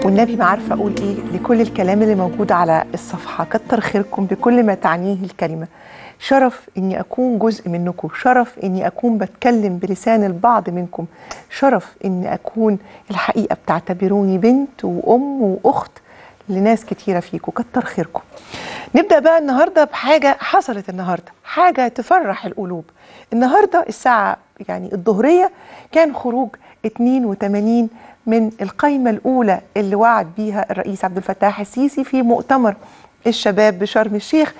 والنبي ما عارفه اقول ايه لكل الكلام اللي موجود على الصفحه كتر خيركم بكل ما تعنيه الكلمه شرف اني اكون جزء منكم شرف اني اكون بتكلم بلسان البعض منكم شرف اني اكون الحقيقه بتعتبروني بنت وام واخت لناس كتيره فيكم كتر خيركم نبدا بقى النهارده بحاجه حصلت النهارده حاجه تفرح القلوب النهارده الساعه يعني الظهريه كان خروج 82 من القايمه الاولى اللي وعد بيها الرئيس عبد الفتاح السيسي في مؤتمر الشباب بشرم الشيخ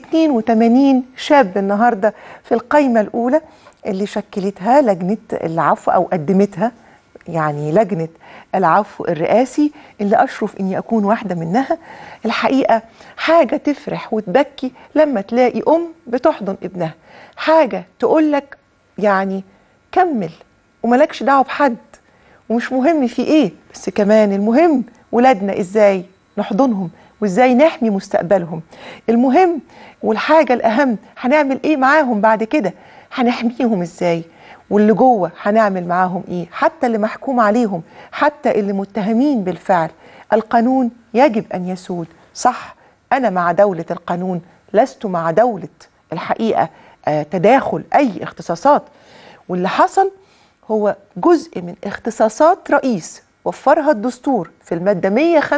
82 شاب النهارده في القايمه الاولى اللي شكلتها لجنه العفو او قدمتها يعني لجنه العفو الرئاسي اللي اشرف اني اكون واحده منها الحقيقه حاجه تفرح وتبكي لما تلاقي ام بتحضن ابنها حاجه تقول لك يعني كمل وملكش دعوه بحد ومش مهم في ايه بس كمان المهم ولادنا ازاي نحضنهم وازاي نحمي مستقبلهم المهم والحاجه الاهم هنعمل ايه معاهم بعد كده هنحميهم ازاي واللي جوه هنعمل معاهم ايه حتى اللي محكوم عليهم حتى اللي متهمين بالفعل القانون يجب ان يسود صح انا مع دوله القانون لست مع دوله الحقيقه آه تداخل اي اختصاصات واللي حصل هو جزء من اختصاصات رئيس وفرها الدستور في المادة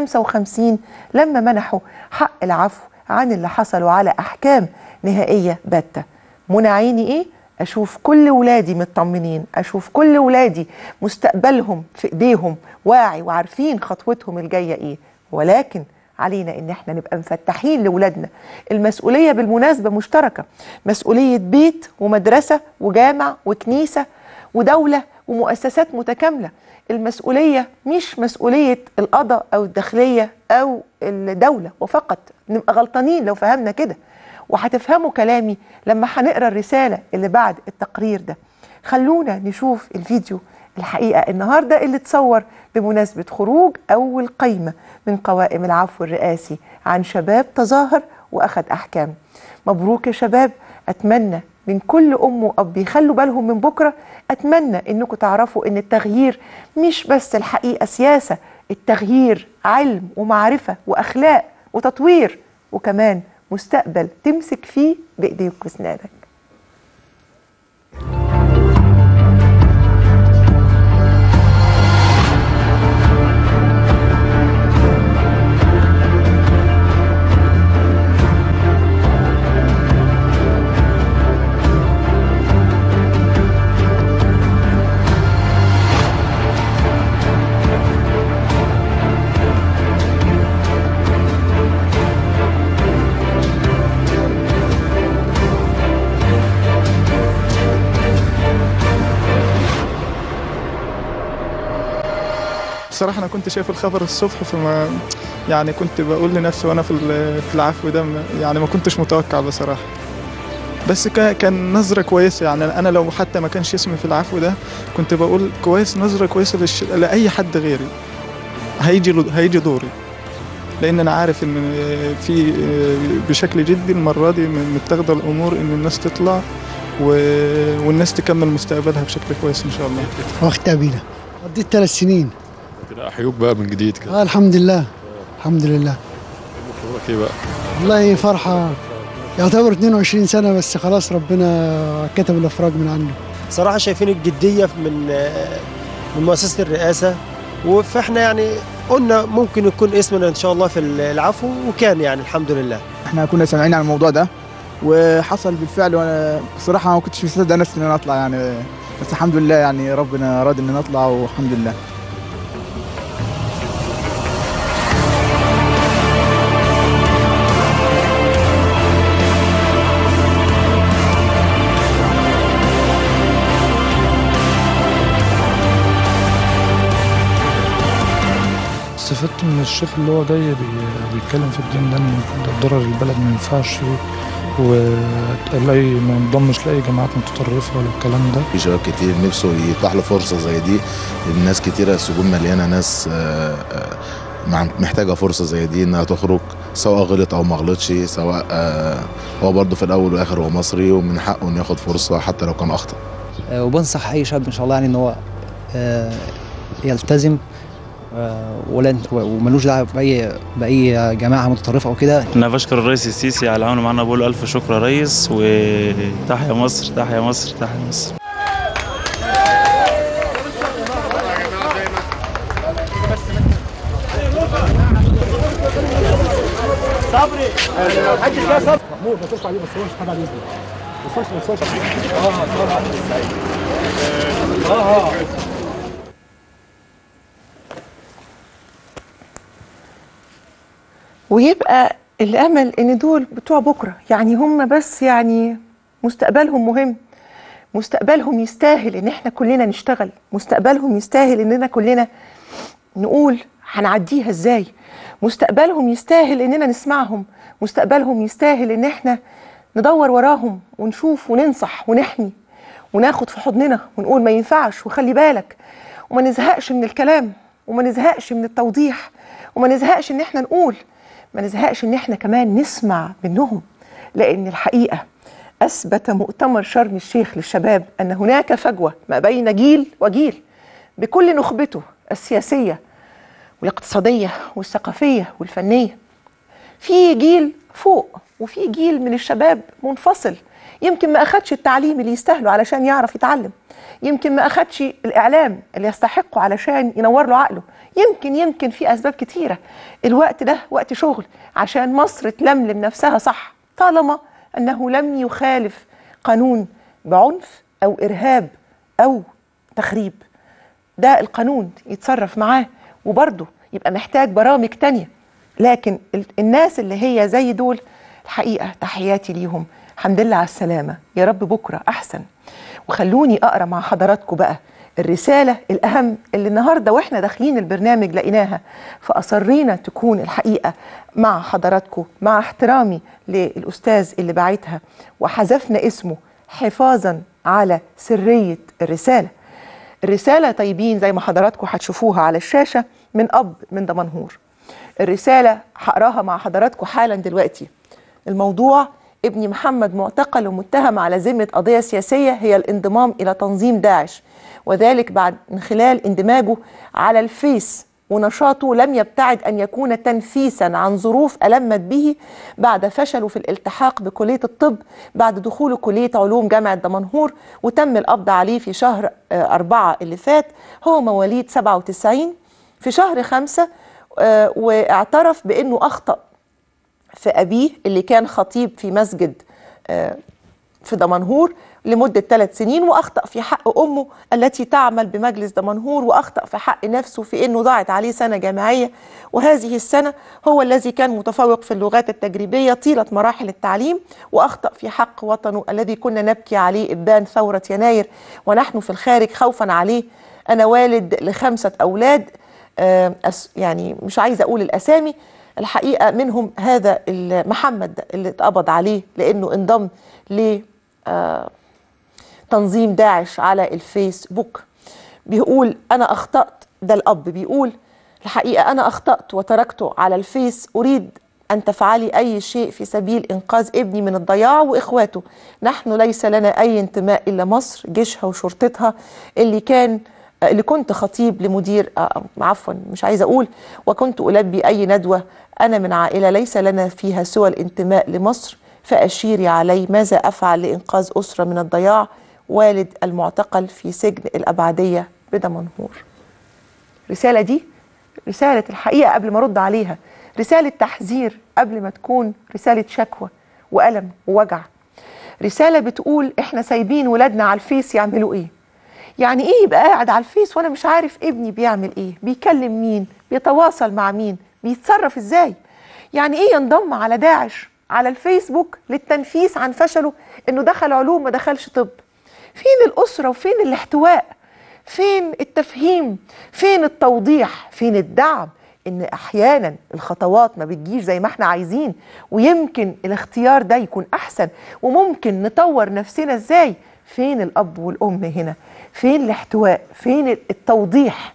155 لما منحوا حق العفو عن اللي حصلوا على أحكام نهائية باتة منى عيني إيه؟ أشوف كل ولادي مطمنين أشوف كل ولادي مستقبلهم في إيديهم واعي وعارفين خطوتهم الجاية إيه ولكن علينا ان احنا نبقى مفتحين لاولادنا المسؤوليه بالمناسبه مشتركه مسؤوليه بيت ومدرسه وجامع وكنيسه ودوله ومؤسسات متكامله المسؤوليه مش مسؤوليه القضاء او الداخليه او الدوله وفقط نبقى غلطانين لو فهمنا كده وهتفهموا كلامي لما هنقرا الرساله اللي بعد التقرير ده خلونا نشوف الفيديو الحقيقه النهارده اللي اتصور بمناسبه خروج اول قايمه من قوائم العفو الرئاسي عن شباب تظاهر واخذ احكام مبروك يا شباب اتمنى من كل ام واب يخلوا بالهم من بكره اتمنى انكم تعرفوا ان التغيير مش بس الحقيقه سياسه التغيير علم ومعرفه واخلاق وتطوير وكمان مستقبل تمسك فيه بايديك واسنانك بصراحة أنا كنت شايف الخبر الصبح فما يعني كنت بقول لنفسي وأنا في في العفو ده يعني ما كنتش متوقع بصراحة بس كان نظرة كويسة يعني أنا لو حتى ما كانش اسمي في العفو ده كنت بقول كويس نظرة كويسة للش... لأي حد غيري هيجي هيجي دوري لأن أنا عارف إن في بشكل جدي المرة دي متاخدة الأمور إن الناس تطلع و... والناس تكمل مستقبلها بشكل كويس إن شاء الله. وقت أبينا قضيت ثلاث سنين كده احيوك بقى من جديد كده آه الحمد لله الحمد لله شعورك ايه بقى؟ والله فرحة يعتبر 22 سنة بس خلاص ربنا كتب الافراج من عنده صراحة شايفين الجدية من من مؤسسة الرئاسة فاحنا يعني قلنا ممكن يكون اسمنا ان شاء الله في العفو وكان يعني الحمد لله احنا كنا سامعين عن الموضوع ده وحصل بالفعل وانا بصراحة ما كنتش مصدق نفسي ان انا اطلع يعني بس الحمد لله يعني ربنا راد ان انا اطلع والحمد لله استفدت من الشيخ اللي هو جاي بيتكلم في الدين ده ان ضرر البلد ما ينفعش وتلاقي ما ينضمش لاي جماعات متطرفه ولا الكلام ده في شباب كتير نفسه يتاح له فرصه زي دي الناس كتيره السجون مليانه ناس محتاجه فرصه زي دي انها تخرج سواء غلط او ما غلطش سواء هو برضه في الاول والاخر هو مصري ومن حقه انه ياخد فرصه حتى لو كان اخطا وبنصح اي شاب ان شاء الله يعني ان هو يلتزم آه، ولا انت- وملوش دعوه باي باي جماعه متطرفه او كده انا بشكر الرئيس السيسي على عونه معانا بقول له الف شكر يا ريس وتحيا مصر تحيا مصر تحيا مصر صبري محدش فيها صبر محمود ما تقولش عليه بس هو مش حد عليه يثبت ما تقولش ما تقولش اه اه اه ويبقى الامل ان دول بتوع بكره يعني هم بس يعني مستقبلهم مهم مستقبلهم يستاهل ان احنا كلنا نشتغل مستقبلهم يستاهل اننا كلنا نقول هنعديها ازاي مستقبلهم يستاهل اننا نسمعهم مستقبلهم يستاهل ان احنا ندور وراهم ونشوف وننصح ونحمي وناخد في حضننا ونقول ما ينفعش وخلي بالك وما نزهقش من الكلام وما نزهقش من التوضيح وما نزهقش ان احنا نقول ما نزهقش ان احنا كمان نسمع منهم لان الحقيقه اثبت مؤتمر شرم الشيخ للشباب ان هناك فجوه ما بين جيل وجيل بكل نخبته السياسيه والاقتصاديه والثقافيه والفنيه في جيل فوق وفي جيل من الشباب منفصل يمكن ما اخدش التعليم اللي يستاهله علشان يعرف يتعلم يمكن ما اخدش الاعلام اللي يستحقه علشان ينور له عقله يمكن يمكن في اسباب كتيره الوقت ده وقت شغل عشان مصر تلملم نفسها صح طالما انه لم يخالف قانون بعنف او ارهاب او تخريب ده القانون يتصرف معاه وبرضه يبقى محتاج برامج تانية لكن ال- الناس اللي هي زي دول الحقيقة تحياتي ليهم الحمد لله على السلامة يا رب بكرة أحسن وخلوني أقرأ مع حضراتكم بقى الرسالة الأهم اللي النهاردة وإحنا داخلين البرنامج لقيناها فأصرينا تكون الحقيقة مع حضراتكم مع احترامي للأستاذ اللي باعتها وحذفنا اسمه حفاظا على سرية الرسالة الرسالة طيبين زي ما حضراتكم هتشوفوها على الشاشة من أب من دمنهور الرسالة هقراها مع حضراتكم حالا دلوقتي الموضوع ابني محمد معتقل ومتهم على ذمة قضية سياسية هي الانضمام إلى تنظيم داعش وذلك بعد من خلال اندماجه على الفيس ونشاطه لم يبتعد أن يكون تنفيسا عن ظروف ألمت به بعد فشله في الالتحاق بكلية الطب بعد دخوله كلية علوم جامعة دمنهور وتم القبض عليه في شهر آه، أربعة اللي فات هو مواليد 97 في شهر خمسة آه، واعترف بأنه أخطأ في أبيه اللي كان خطيب في مسجد آه، في دمنهور لمدة ثلاث سنين وأخطأ في حق أمه التي تعمل بمجلس دمنهور وأخطأ في حق نفسه في أنه ضاعت عليه سنة جامعية وهذه السنة هو الذي كان متفوق في اللغات التجريبية طيلة مراحل التعليم وأخطأ في حق وطنه الذي كنا نبكي عليه إبان ثورة يناير ونحن في الخارج خوفا عليه أنا والد لخمسة أولاد آه، أس- يعني مش عايزة أقول الأسامي الحقيقة منهم هذا ال- محمد اللي اتقبض عليه لأنه انضم ل آه، تنظيم داعش على الفيسبوك بيقول أنا أخطأت ده الأب بيقول الحقيقة أنا أخطأت وتركته على الفيس أريد أن تفعلي أي شيء في سبيل إنقاذ ابني من الضياع وإخواته نحن ليس لنا أي انتماء إلا مصر جيشها وشرطتها اللي كان اللي كنت خطيب لمدير آه، عفوا مش عايزة أقول وكنت ألبي أي ندوة أنا من عائلة ليس لنا فيها سوى الانتماء لمصر فأشيري علي ماذا أفعل لإنقاذ أسرة من الضياع والد المعتقل في سجن الأبعدية بدمنهور رسالة دي رسالة الحقيقة قبل ما أرد عليها رسالة تحذير قبل ما تكون رسالة شكوى وألم ووجع رسالة بتقول إحنا سايبين ولادنا على الفيس يعملوا إيه يعني إيه يبقى قاعد على الفيس وأنا مش عارف ابني بيعمل إيه بيكلم مين بيتواصل مع مين بيتصرف إزاي يعني إيه ينضم على داعش على الفيسبوك للتنفيس عن فشله إنه دخل علوم ما دخلش طب فين الأسرة وفين الاحتواء فين التفهيم فين التوضيح فين الدعم ان احيانا الخطوات ما بتجيش زي ما احنا عايزين ويمكن الاختيار ده يكون احسن وممكن نطور نفسنا ازاي فين الاب والام هنا فين الاحتواء فين التوضيح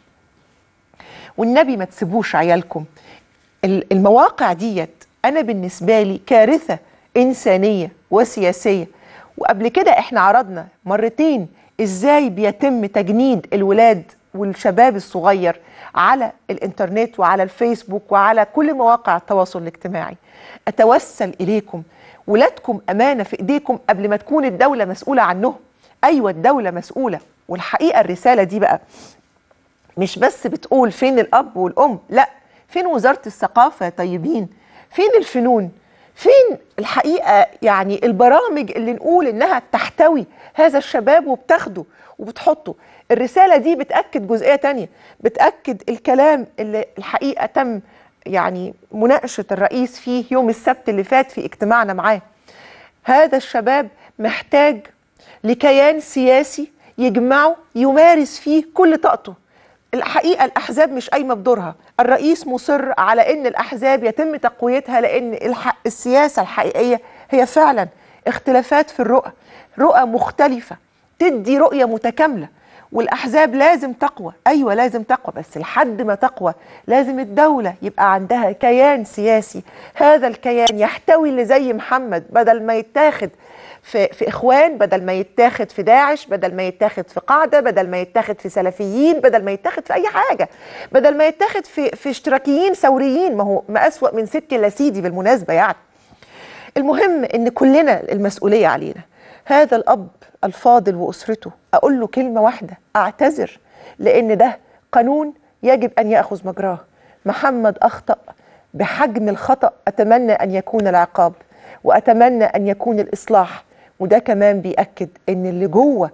والنبي ما تسيبوش عيالكم ال- المواقع ديت انا بالنسبه لي كارثه انسانيه وسياسيه وقبل كده احنا عرضنا مرتين ازاي بيتم تجنيد الولاد والشباب الصغير على الانترنت وعلى الفيسبوك وعلى كل مواقع التواصل الاجتماعي اتوسل اليكم ولادكم امانه في ايديكم قبل ما تكون الدوله مسؤوله عنهم ايوه الدوله مسؤوله والحقيقه الرساله دي بقى مش بس بتقول فين الاب والام لا فين وزاره الثقافه يا طيبين فين الفنون فين الحقيقه يعني البرامج اللي نقول انها تحتوي هذا الشباب وبتاخده وبتحطه الرساله دي بتاكد جزئيه تانية بتاكد الكلام اللي الحقيقه تم يعني مناقشه الرئيس فيه يوم السبت اللي فات في اجتماعنا معاه هذا الشباب محتاج لكيان سياسي يجمعه يمارس فيه كل طاقته الحقيقه الاحزاب مش قايمه بدورها الرئيس مصر على ان الاحزاب يتم تقويتها لان الح... السياسه الحقيقيه هي فعلا اختلافات في الرؤى رؤى مختلفه تدي رؤيه متكامله والاحزاب لازم تقوى ايوه لازم تقوى بس لحد ما تقوى لازم الدوله يبقى عندها كيان سياسي هذا الكيان يحتوي اللي زي محمد بدل ما يتاخد في, في اخوان بدل ما يتاخد في داعش بدل ما يتاخد في قاعده بدل ما يتاخد في سلفيين بدل ما يتاخد في اي حاجه بدل ما يتاخد في في اشتراكيين ثوريين ما هو ما اسوا من ست الا سيدي بالمناسبه يعني المهم ان كلنا المسؤوليه علينا هذا الاب الفاضل واسرته اقول له كلمه واحده اعتذر لان ده قانون يجب ان ياخذ مجراه محمد اخطا بحجم الخطا اتمنى ان يكون العقاب واتمنى ان يكون الاصلاح وده كمان بيأكد ان اللي جوه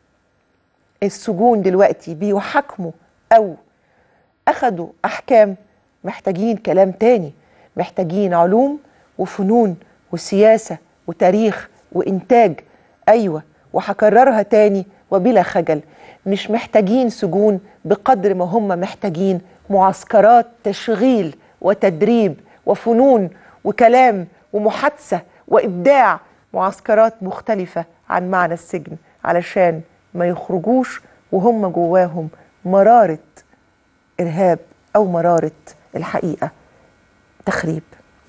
السجون دلوقتي بيحاكموا او اخدوا احكام محتاجين كلام تاني محتاجين علوم وفنون وسياسه وتاريخ وانتاج ايوه وهكررها تاني وبلا خجل مش محتاجين سجون بقدر ما هم محتاجين معسكرات تشغيل وتدريب وفنون وكلام ومحادثه وابداع معسكرات مختلفه عن معنى السجن علشان ما يخرجوش وهم جواهم مراره ارهاب او مراره الحقيقه تخريب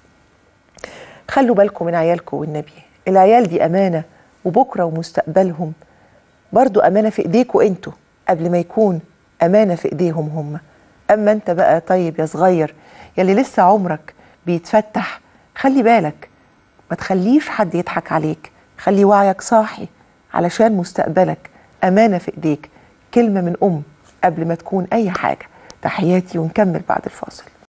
خلوا بالكم من عيالكم والنبي العيال دي امانه وبكره ومستقبلهم برضو امانه في ايديكم انتوا قبل ما يكون امانه في ايديهم هم اما انت بقى طيب يا صغير يلي لسه عمرك بيتفتح خلي بالك ما تخليش حد يضحك عليك خلي وعيك صاحي علشان مستقبلك امانه في ايديك كلمه من ام قبل ما تكون اي حاجه تحياتي ونكمل بعد الفاصل